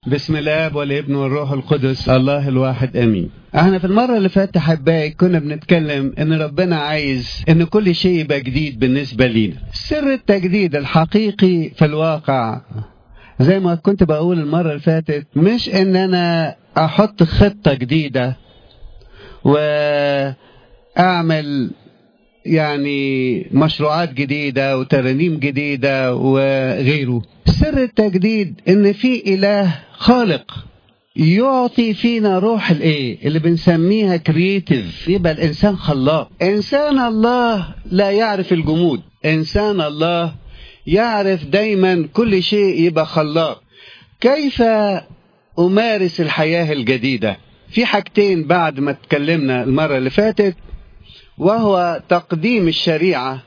بسم الاب والابن والروح القدس الله الواحد امين احنا في المره اللي فاتت احبائي كنا بنتكلم ان ربنا عايز ان كل شيء يبقى جديد بالنسبه لينا سر التجديد الحقيقي في الواقع زي ما كنت بقول المره اللي فاتت مش ان انا احط خطه جديده واعمل يعني مشروعات جديدة وترانيم جديدة وغيره سر التجديد ان في اله خالق يعطي فينا روح الايه اللي بنسميها كرييتيف يبقى الانسان خلاق انسان الله لا يعرف الجمود انسان الله يعرف دايما كل شيء يبقى خلاق كيف امارس الحياه الجديده في حاجتين بعد ما اتكلمنا المره اللي فاتت وهو تقديم الشريعة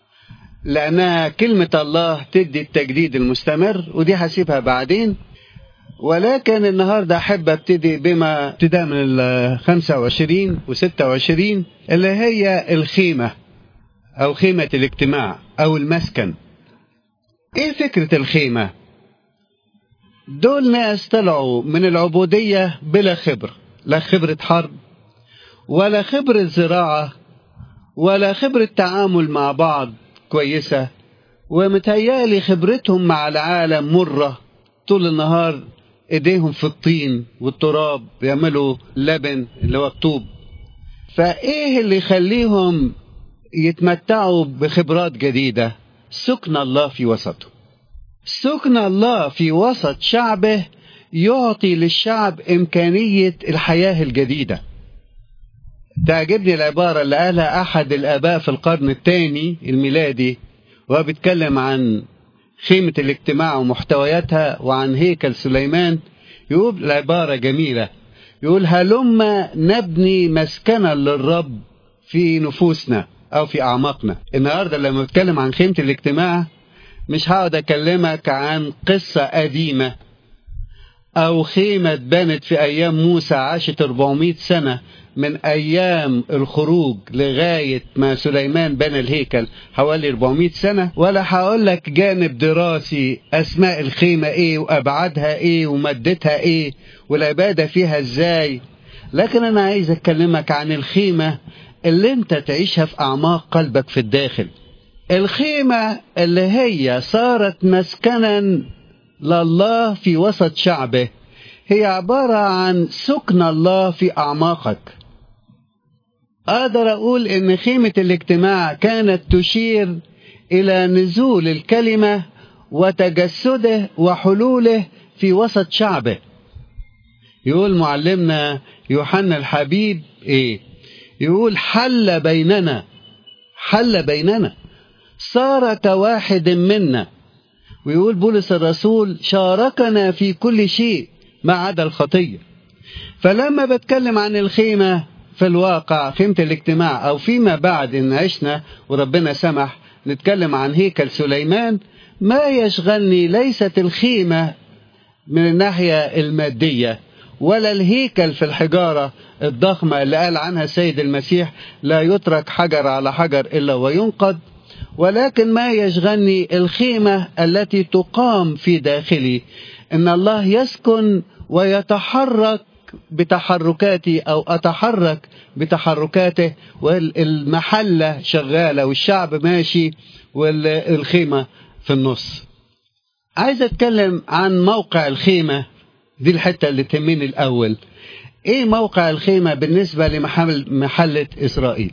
لأنها كلمة الله تدي التجديد المستمر ودي هسيبها بعدين ولكن النهاردة أحب أبتدي بما ابتداء من ال 25 و 26 اللي هي الخيمة أو خيمة الاجتماع أو المسكن إيه فكرة الخيمة؟ دول ناس طلعوا من العبودية بلا خبرة لا خبرة حرب ولا خبرة زراعة ولا خبرة تعامل مع بعض كويسة ومتهيألي خبرتهم مع العالم مرة طول النهار ايديهم في الطين والتراب بيعملوا لبن اللي هو الطوب فايه اللي يخليهم يتمتعوا بخبرات جديدة سكن الله في وسطهم سكن الله في وسط شعبه يعطي للشعب إمكانية الحياة الجديدة تعجبني العبارة اللي قالها أحد الآباء في القرن الثاني الميلادي وهو بيتكلم عن خيمة الاجتماع ومحتوياتها وعن هيكل سليمان يقول العبارة جميلة يقول هلما نبني مسكنا للرب في نفوسنا أو في أعماقنا النهاردة لما بتكلم عن خيمة الاجتماع مش هقعد أكلمك عن قصة قديمة أو خيمة اتبنت في أيام موسى عاشت 400 سنة من أيام الخروج لغاية ما سليمان بنى الهيكل حوالي 400 سنة ولا هقول لك جانب دراسي أسماء الخيمة إيه وأبعادها إيه ومدتها إيه والعبادة فيها إزاي لكن أنا عايز أكلمك عن الخيمة اللي أنت تعيشها في أعماق قلبك في الداخل الخيمة اللي هي صارت مسكنا لله في وسط شعبه هي عبارة عن سكن الله في أعماقك أقدر أقول إن خيمة الاجتماع كانت تشير إلى نزول الكلمة وتجسده وحلوله في وسط شعبه يقول معلمنا يوحنا الحبيب إيه يقول حل بيننا حل بيننا صار كواحد منا ويقول بولس الرسول شاركنا في كل شيء ما عدا الخطية فلما بتكلم عن الخيمة في الواقع خيمة الاجتماع أو فيما بعد إن عشنا وربنا سمح نتكلم عن هيكل سليمان ما يشغلني ليست الخيمة من الناحية المادية ولا الهيكل في الحجارة الضخمة اللي قال عنها السيد المسيح لا يترك حجر على حجر إلا وينقض ولكن ما يشغلني الخيمة التي تقام في داخلي إن الله يسكن ويتحرك بتحركاتي أو أتحرك بتحركاته والمحلة شغالة والشعب ماشي والخيمة في النص عايز أتكلم عن موقع الخيمة دي الحتة اللي تهمني الأول إيه موقع الخيمة بالنسبة لمحل محلة إسرائيل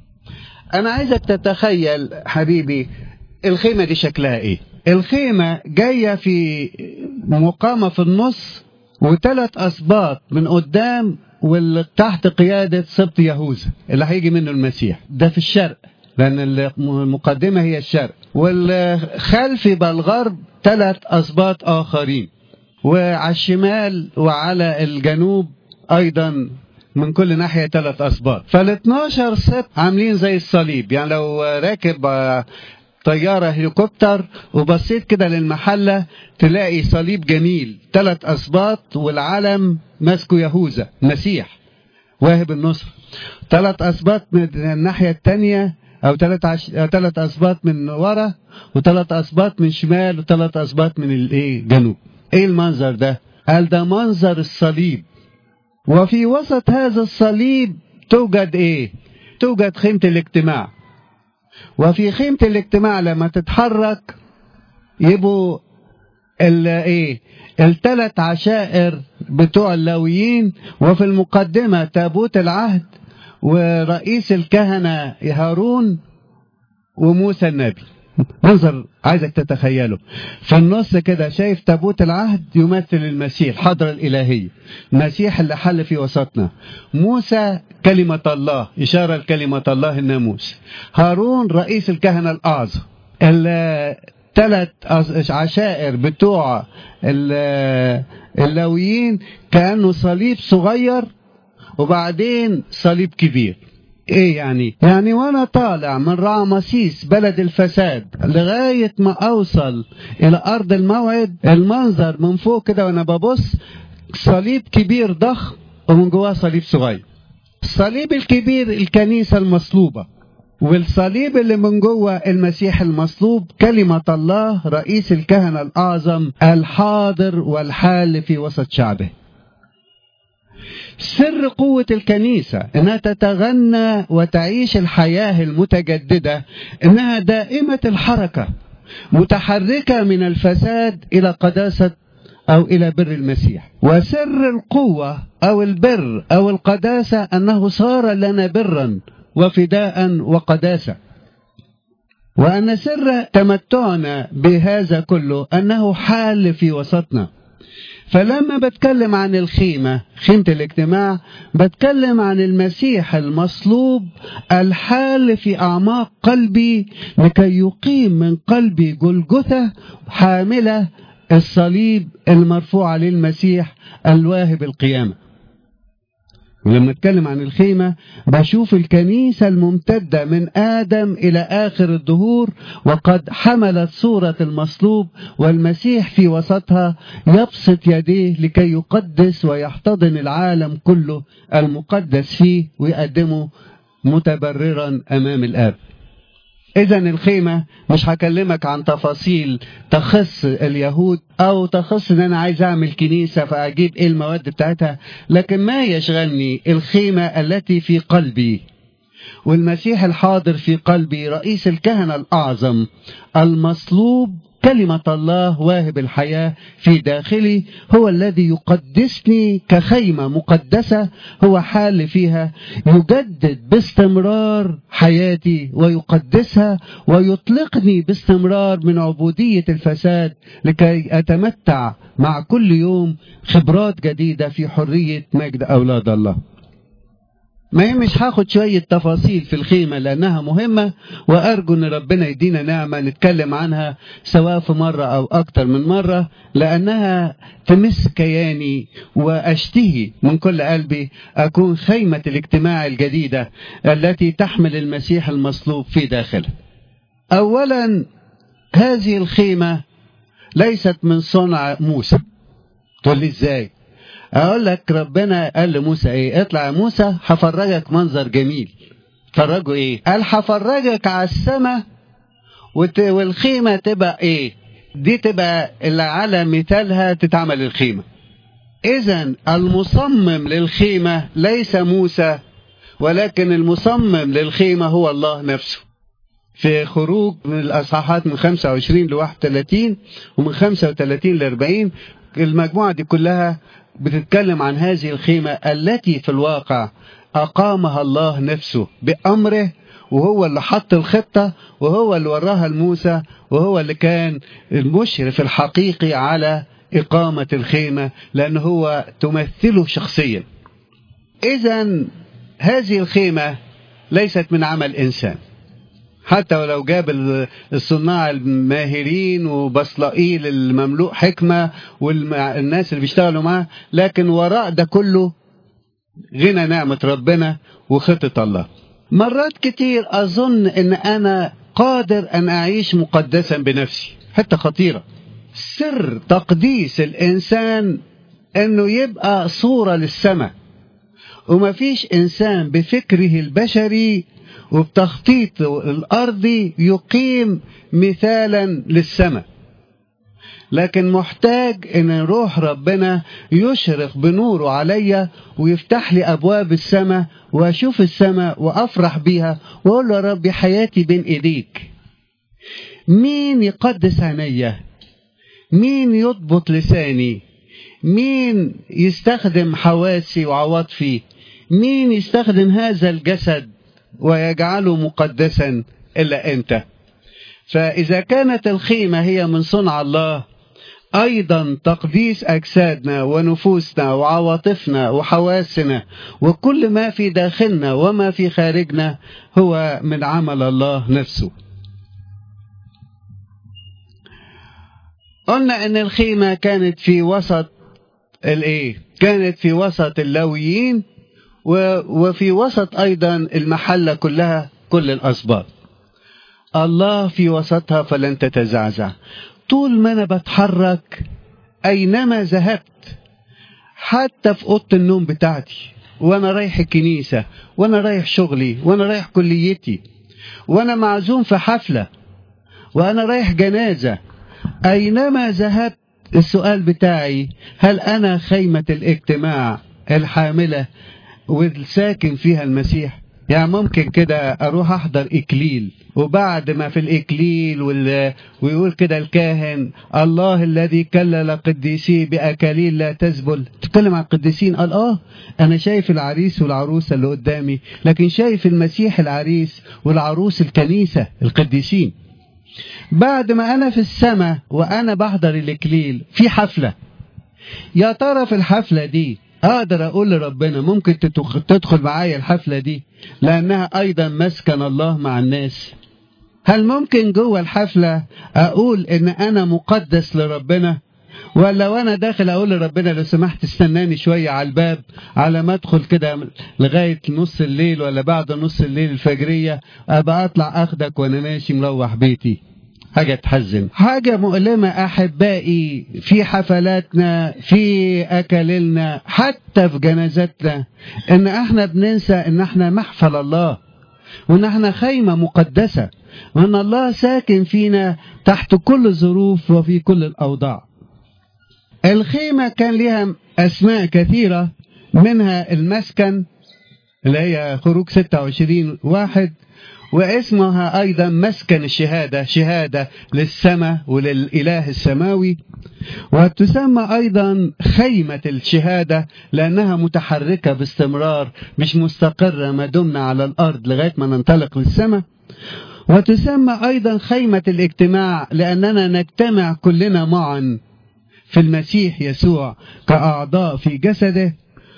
أنا عايزك تتخيل حبيبي الخيمة دي شكلها إيه الخيمة جاية في مقامة في النص وثلاث أسباط من قدام واللي تحت قيادة سبط يهوذا اللي هيجي منه المسيح ده في الشرق لأن المقدمة هي الشرق والخلف يبقى الغرب ثلاث أسباط آخرين وعلى الشمال وعلى الجنوب أيضا من كل ناحية ثلاث أسباط فال 12 سبت عاملين زي الصليب يعني لو راكب طيارة هليكوبتر وبصيت كده للمحلة تلاقي صليب جميل ثلاث أسباط والعلم ماسكه يهوذا مسيح واهب النصر ثلاث أسباط من الناحية التانية أو ثلاث عش... ثلاث أسباط من ورا وثلاث أسباط من شمال وثلاث أسباط من الإيه جنوب إيه المنظر ده؟ قال ده منظر الصليب وفي وسط هذا الصليب توجد ايه توجد خيمة الاجتماع وفي خيمة الاجتماع لما تتحرك يبقوا ايه الثلاث عشائر بتوع اللاويين وفي المقدمة تابوت العهد ورئيس الكهنة هارون وموسى النبي منظر عايزك تتخيله في النص كده شايف تابوت العهد يمثل المسيح الحضرة الإلهية المسيح اللي حل في وسطنا موسى كلمة الله إشارة لكلمة الله الناموس هارون رئيس الكهنة الأعظم الثلاث عشائر بتوع اللاويين كأنه صليب صغير وبعدين صليب كبير ايه يعني يعني وانا طالع من رامسيس بلد الفساد لغاية ما اوصل الى ارض الموعد المنظر من فوق كده وانا ببص صليب كبير ضخم ومن جواه صليب صغير الصليب الكبير الكنيسة المصلوبة والصليب اللي من جوه المسيح المصلوب كلمة الله رئيس الكهنة الأعظم الحاضر والحال في وسط شعبه سر قوة الكنيسة انها تتغنى وتعيش الحياة المتجددة انها دائمة الحركة متحركة من الفساد الى قداسة او الى بر المسيح وسر القوة او البر او القداسة انه صار لنا برا وفداء وقداسة وأن سر تمتعنا بهذا كله أنه حال في وسطنا فلما بتكلم عن الخيمة خيمة الاجتماع بتكلم عن المسيح المصلوب الحال في أعماق قلبي لكي يقيم من قلبي جلجثة حاملة الصليب المرفوع للمسيح الواهب القيامة ولما اتكلم عن الخيمة بشوف الكنيسة الممتدة من آدم إلى آخر الدهور وقد حملت صورة المصلوب والمسيح في وسطها يبسط يديه لكي يقدس ويحتضن العالم كله المقدس فيه ويقدمه متبررا أمام الآب إذا الخيمة مش هكلمك عن تفاصيل تخص اليهود أو تخص إن أنا عايز أعمل كنيسة فأجيب إيه المواد بتاعتها لكن ما يشغلني الخيمة التي في قلبي والمسيح الحاضر في قلبي رئيس الكهنة الأعظم المصلوب كلمة الله واهب الحياة في داخلي هو الذي يقدسني كخيمة مقدسة هو حال فيها يجدد باستمرار حياتي ويقدسها ويطلقني باستمرار من عبودية الفساد لكي أتمتع مع كل يوم خبرات جديدة في حرية مجد أولاد الله ما هي مش هاخد شوية تفاصيل في الخيمة لأنها مهمة وأرجو أن ربنا يدينا نعمة نتكلم عنها سواء في مرة أو أكتر من مرة لأنها تمس كياني وأشتهي من كل قلبي أكون خيمة الاجتماع الجديدة التي تحمل المسيح المصلوب في داخلها أولا هذه الخيمة ليست من صنع موسى تقول لي ازاي اقول لك ربنا قال لموسى ايه اطلع يا موسى هفرجك منظر جميل فرجوا ايه قال هفرجك على السماء والخيمة تبقى ايه دي تبقى اللي على مثالها تتعمل الخيمة اذا المصمم للخيمة ليس موسى ولكن المصمم للخيمة هو الله نفسه في خروج من الأصحاحات من 25 ل 31 ومن 35 ل 40 المجموعة دي كلها بتتكلم عن هذه الخيمة التي في الواقع أقامها الله نفسه بأمره وهو اللي حط الخطة وهو اللي وراها لموسى وهو اللي كان المشرف الحقيقي على إقامة الخيمة لأن هو تمثله شخصيا إذا هذه الخيمة ليست من عمل إنسان حتى ولو جاب الصناع الماهرين وبصلائيل المملوء حكمة والناس اللي بيشتغلوا معاه لكن وراء ده كله غنى نعمة ربنا وخطة الله مرات كتير أظن أن أنا قادر أن أعيش مقدسا بنفسي حتى خطيرة سر تقديس الإنسان أنه يبقى صورة للسماء ومفيش إنسان بفكره البشري وبتخطيط الأرضي يقيم مثالا للسماء لكن محتاج ان روح ربنا يشرق بنوره عليا ويفتح لي ابواب السماء واشوف السماء وافرح بيها واقول له يا ربي حياتي بين ايديك مين يقدس عينيا مين يضبط لساني مين يستخدم حواسي وعواطفي مين يستخدم هذا الجسد ويجعله مقدسا الا انت فاذا كانت الخيمه هي من صنع الله ايضا تقديس اجسادنا ونفوسنا وعواطفنا وحواسنا وكل ما في داخلنا وما في خارجنا هو من عمل الله نفسه قلنا ان الخيمه كانت في وسط الايه كانت في وسط اللويين وفي وسط ايضا المحله كلها كل الاسباط الله في وسطها فلن تتزعزع طول ما انا بتحرك اينما ذهبت حتى في اوضه النوم بتاعتي وانا رايح الكنيسه وانا رايح شغلي وانا رايح كليتي وانا معزوم في حفله وانا رايح جنازه اينما ذهبت السؤال بتاعي هل انا خيمه الاجتماع الحامله والساكن فيها المسيح يعني ممكن كده اروح احضر اكليل وبعد ما في الاكليل وال... ويقول كده الكاهن الله الذي كلل قديسيه باكاليل لا تزبل تتكلم عن القديسين قال اه انا شايف العريس والعروسه اللي قدامي لكن شايف المسيح العريس والعروس الكنيسه القديسين بعد ما انا في السماء وانا بحضر الاكليل في حفله يا ترى في الحفله دي اقدر اقول لربنا ممكن تدخل معايا الحفله دي لانها ايضا مسكن الله مع الناس هل ممكن جوه الحفله اقول ان انا مقدس لربنا ولا وانا داخل اقول لربنا لو سمحت استناني شويه على الباب على ما ادخل كده لغايه نص الليل ولا بعد نص الليل الفجريه ابقى اطلع اخدك وانا ماشي مروح بيتي حاجة تحزن حاجة مؤلمة أحبائي في حفلاتنا في أكلنا حتى في جنازاتنا إن إحنا بننسى إن إحنا محفل الله وإن إحنا خيمة مقدسة وإن الله ساكن فينا تحت كل الظروف وفي كل الأوضاع الخيمة كان لها أسماء كثيرة منها المسكن اللي هي خروج 26 واحد واسمها أيضا مسكن الشهادة شهادة للسماء وللإله السماوي وتسمى أيضا خيمة الشهادة لأنها متحركة باستمرار مش مستقرة ما دمنا على الأرض لغاية ما ننطلق للسماء وتسمى أيضا خيمة الاجتماع لأننا نجتمع كلنا معا في المسيح يسوع كأعضاء في جسده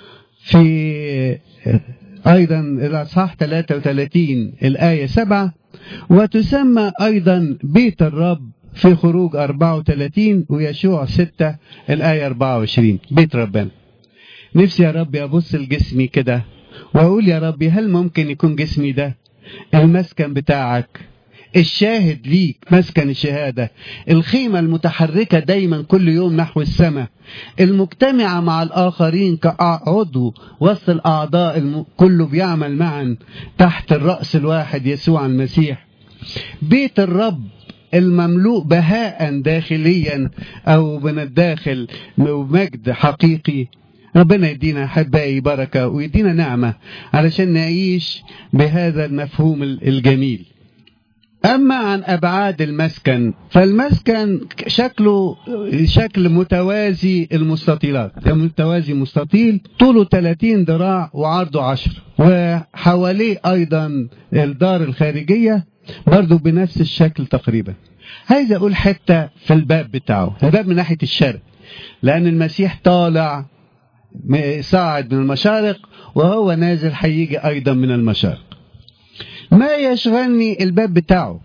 في أيضا الأصحاح 33 الآية 7 وتسمى أيضا بيت الرب في خروج 34 ويشوع 6 الآية 24 بيت ربنا نفسي يا ربي أبص لجسمي كده وأقول يا ربي هل ممكن يكون جسمي ده المسكن بتاعك الشاهد ليك مسكن الشهادة الخيمة المتحركة دايما كل يوم نحو السماء المجتمعة مع الآخرين كعضو وسط الأعضاء الم... كله بيعمل معا تحت الرأس الواحد يسوع المسيح بيت الرب المملوء بهاء داخليا أو من الداخل مجد حقيقي ربنا يدينا احبائي بركه ويدينا نعمه علشان نعيش بهذا المفهوم الجميل أما عن أبعاد المسكن فالمسكن شكله شكل متوازي المستطيلات متوازي مستطيل طوله 30 ذراع وعرضه 10 وحواليه أيضا الدار الخارجية برضه بنفس الشكل تقريبا عايز أقول حتة في الباب بتاعه الباب من ناحية الشرق لأن المسيح طالع صاعد من المشارق وهو نازل هيجي أيضا من المشارق ما يشغلني الباب بتاعه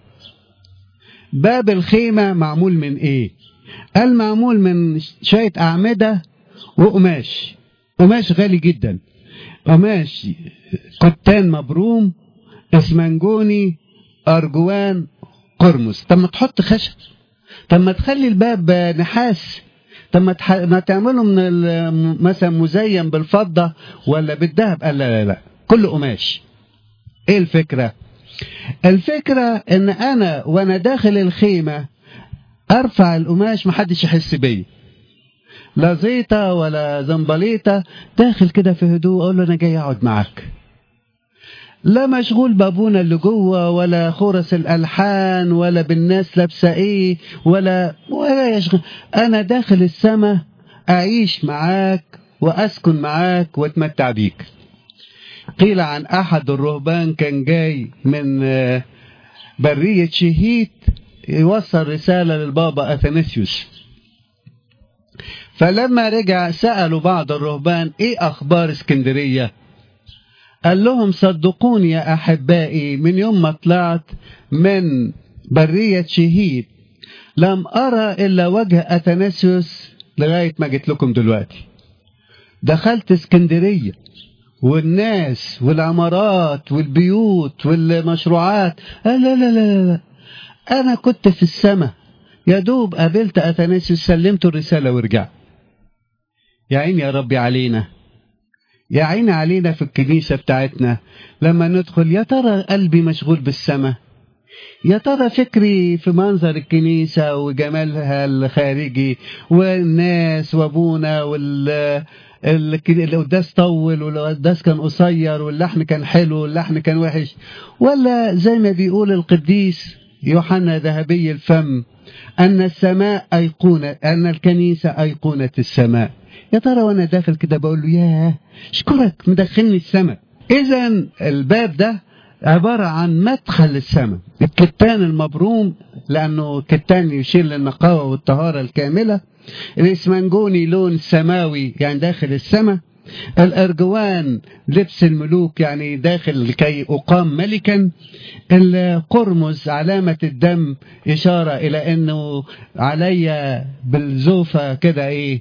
باب الخيمة معمول من ايه قال معمول من شوية أعمدة وقماش قماش غالي جدا قماش كتان مبروم اسمنجوني أرجوان قرمز طب ما تحط خشب طب ما تخلي الباب نحاس طب ما, تح... ما تعمله من ال... مثلا مزين بالفضة ولا بالذهب قال لا لا لا كله قماش ايه الفكرة الفكرة ان انا وانا داخل الخيمة ارفع القماش محدش يحس بيا لا زيطة ولا زنبليطة داخل كده في هدوء اقول له انا جاي اقعد معاك لا مشغول بابونا اللي جوه ولا خرس الالحان ولا بالناس لابسه ايه ولا ولا يشغل انا داخل السماء اعيش معاك واسكن معاك واتمتع بيك قيل عن احد الرهبان كان جاي من بريه شهيت يوصل رساله للبابا اثناسيوس فلما رجع سالوا بعض الرهبان ايه اخبار اسكندريه قال لهم صدقوني يا احبائي من يوم ما طلعت من بريه شهيد لم ارى الا وجه اثناسيوس لغايه ما جيت لكم دلوقتي دخلت اسكندريه والناس والعمارات والبيوت والمشروعات لا لا لا لا, لا. انا كنت في السماء يا دوب قابلت اثناسيوس سلمت الرساله ورجعت يا عيني يا ربي علينا يا عيني علينا في الكنيسه بتاعتنا لما ندخل يا ترى قلبي مشغول بالسماء يا ترى فكري في منظر الكنيسة وجمالها الخارجي والناس وابونا وال القداس طول والقداس كان قصير واللحن كان حلو واللحن كان وحش ولا زي ما بيقول القديس يوحنا ذهبي الفم أن السماء أيقونة أن الكنيسة أيقونة السماء يا ترى وأنا داخل كده بقول له ياه اشكرك مدخلني السماء إذا الباب ده عبارة عن مدخل السماء الكتان المبروم لأنه كتان يشير للنقاوة والطهارة الكاملة الإسمنجوني لون سماوي يعني داخل السماء الأرجوان لبس الملوك يعني داخل لكي أقام ملكا القرمز علامة الدم إشارة إلى أنه علي بالزوفة كده إيه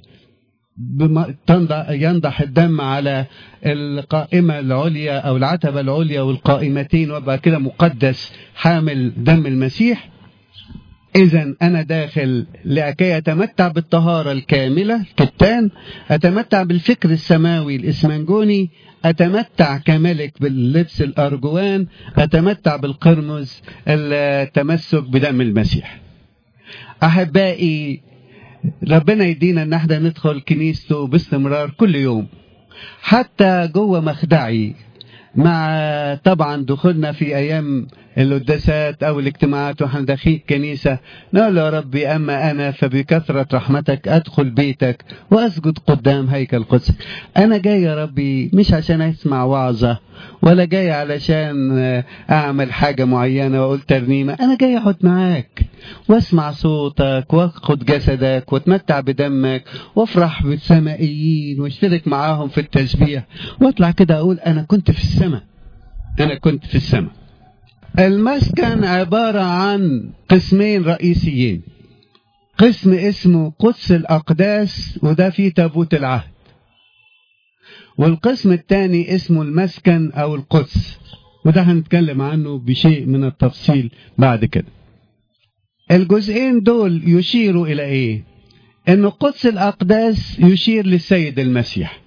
ينضح الدم على القائمة العليا أو العتبة العليا والقائمتين وابقى كده مقدس حامل دم المسيح إذا أنا داخل لكي أتمتع بالطهارة الكاملة كتان أتمتع بالفكر السماوي الإسمنجوني أتمتع كملك باللبس الأرجوان أتمتع بالقرمز التمسك بدم المسيح أحبائي ربنا يدينا ان احنا ندخل كنيسته باستمرار كل يوم حتى جوه مخدعي مع طبعا دخولنا في ايام القداسات او الاجتماعات واحنا داخلين كنيسه نقول يا ربي اما انا فبكثره رحمتك ادخل بيتك واسجد قدام هيكل قدسك انا جاي يا ربي مش عشان اسمع وعظه ولا جاي علشان اعمل حاجه معينه واقول ترنيمه انا جاي اقعد معاك واسمع صوتك واخد جسدك واتمتع بدمك وافرح بالسمائيين واشترك معاهم في التسبيح واطلع كده اقول انا كنت في السماء انا كنت في السماء المسكن عبارة عن قسمين رئيسيين قسم اسمه قدس الأقداس وده فيه تابوت العهد والقسم الثاني اسمه المسكن أو القدس وده هنتكلم عنه بشيء من التفصيل بعد كده الجزئين دول يشيروا إلى إيه إن قدس الأقداس يشير للسيد المسيح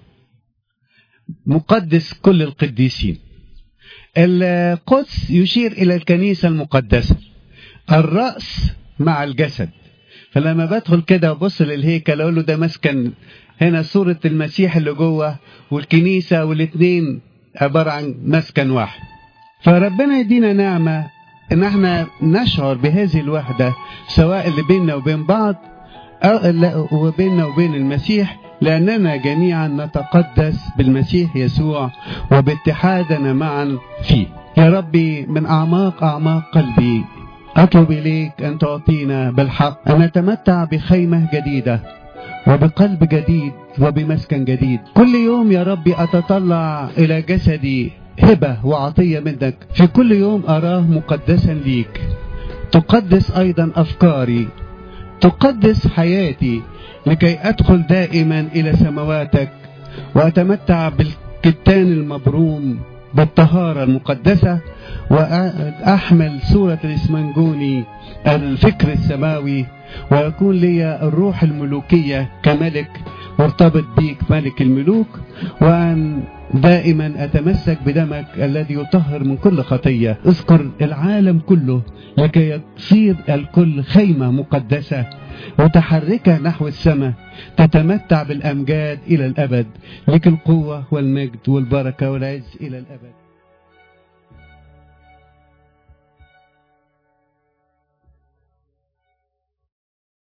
مقدس كل القديسين القدس يشير إلى الكنيسة المقدسة الرأس مع الجسد فلما بدخل كده وبص للهيكل أقول له ده مسكن هنا صورة المسيح اللي جوه والكنيسة والاثنين عبارة عن مسكن واحد فربنا يدينا نعمة ان احنا نشعر بهذه الوحدة سواء اللي بيننا وبين بعض أو وبيننا وبين المسيح لأننا جميعا نتقدس بالمسيح يسوع وباتحادنا معا فيه يا ربي من أعماق أعماق قلبي أطلب إليك أن تعطينا بالحق أن نتمتع بخيمة جديدة وبقلب جديد وبمسكن جديد كل يوم يا ربي أتطلع إلى جسدي هبة وعطية منك في كل يوم أراه مقدسا ليك تقدس أيضا أفكاري تقدس حياتي لكي أدخل دائما إلى سماواتك وأتمتع بالكتان المبروم بالطهارة المقدسة وأحمل صورة الإسمنجوني الفكر السماوي ويكون لي الروح الملوكية كملك مرتبط بيك ملك الملوك وأن دائما أتمسك بدمك الذي يطهر من كل خطية اذكر العالم كله لكي تصير الكل خيمة مقدسة متحركة نحو السماء تتمتع بالأمجاد إلى الأبد لك القوة والمجد والبركة والعز إلى الأبد